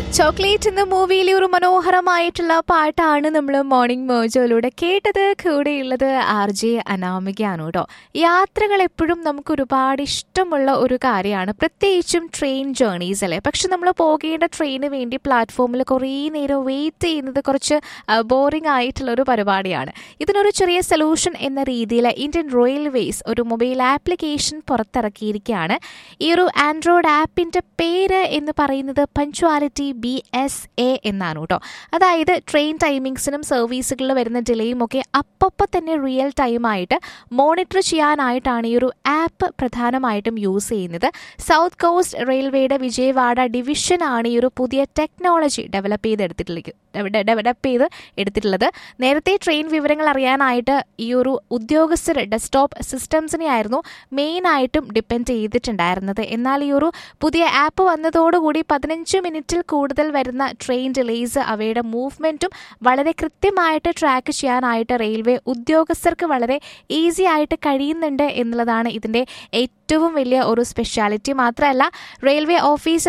chocolate എന്ന മൂവിയിലെ ഒരു മനോഹരമായിട്ടുള്ള പാട്ടാണ് നമ്മൾ മോർണിംഗ് മോജോയിലൂടെ കേട്ടത് കൂടെയുള്ളത് ആർ ജെ അനാമികയാണ് കേട്ടോ യാത്രകൾ എപ്പോഴും നമുക്ക് ഒരുപാട് ഇഷ്ടമുള്ള ഒരു കാര്യമാണ് പ്രത്യേകിച്ചും ട്രെയിൻ ജേർണീസ് അല്ലേ പക്ഷെ നമ്മൾ പോകേണ്ട ട്രെയിന് വേണ്ടി പ്ലാറ്റ്ഫോമിൽ കുറേ നേരം വെയിറ്റ് ചെയ്യുന്നത് കുറച്ച് ബോറിംഗ് ആയിട്ടുള്ള ഒരു പരിപാടിയാണ് ഇതിനൊരു ചെറിയ സൊല്യൂഷൻ എന്ന രീതിയിൽ ഇന്ത്യൻ റെയിൽവേസ് ഒരു മൊബൈൽ ആപ്ലിക്കേഷൻ പുറത്തിറക്കിയിരിക്കുകയാണ് ഈ ഒരു ആൻഡ്രോയിഡ് ആപ്പിന്റെ പേര് എന്ന് പറയുന്നത് പഞ്ച്വാലിറ്റി ബി എസ് എ എന്നാണ് കേട്ടോ അതായത് ട്രെയിൻ ടൈമിങ്സിനും സർവീസുകളിൽ വരുന്ന ഡിലേയും ഒക്കെ അപ്പപ്പോൾ തന്നെ റിയൽ ടൈമായിട്ട് മോണിറ്റർ ചെയ്യാനായിട്ടാണ് ഈ ഒരു ആപ്പ് പ്രധാനമായിട്ടും യൂസ് ചെയ്യുന്നത് സൗത്ത് കോസ്റ്റ് റെയിൽവേയുടെ വിജയവാഡ ഡിവിഷനാണ് ഈ ഒരു പുതിയ ടെക്നോളജി ഡെവലപ്പ് ചെയ്തെടുത്തിട്ടുള്ളത് ഡെവലപ്പ് ചെയ്ത് എടുത്തിട്ടുള്ളത് നേരത്തെ ട്രെയിൻ വിവരങ്ങൾ അറിയാനായിട്ട് ഈ ഒരു ഉദ്യോഗസ്ഥർ ഡെസ്ക്ടോപ്പ് സിസ്റ്റംസിനെ ആയിരുന്നു മെയിനായിട്ടും ഡിപ്പെൻഡ് ചെയ്തിട്ടുണ്ടായിരുന്നത് എന്നാൽ ഈ ഒരു പുതിയ ആപ്പ് വന്നതോടുകൂടി പതിനഞ്ച് മിനിറ്റിൽ കൂടുതൽ വരുന്ന ട്രെയിൻ ഡിലേസ് അവയുടെ മൂവ്മെൻറ്റും വളരെ കൃത്യമായിട്ട് ട്രാക്ക് ചെയ്യാനായിട്ട് റെയിൽവേ ഉദ്യോഗസ്ഥർക്ക് വളരെ ഈസി ആയിട്ട് കഴിയുന്നുണ്ട് എന്നുള്ളതാണ് ഇതിൻ്റെ ഏറ്റവും വലിയ ഒരു സ്പെഷ്യാലിറ്റി മാത്രമല്ല റെയിൽവേ ഓഫീസർ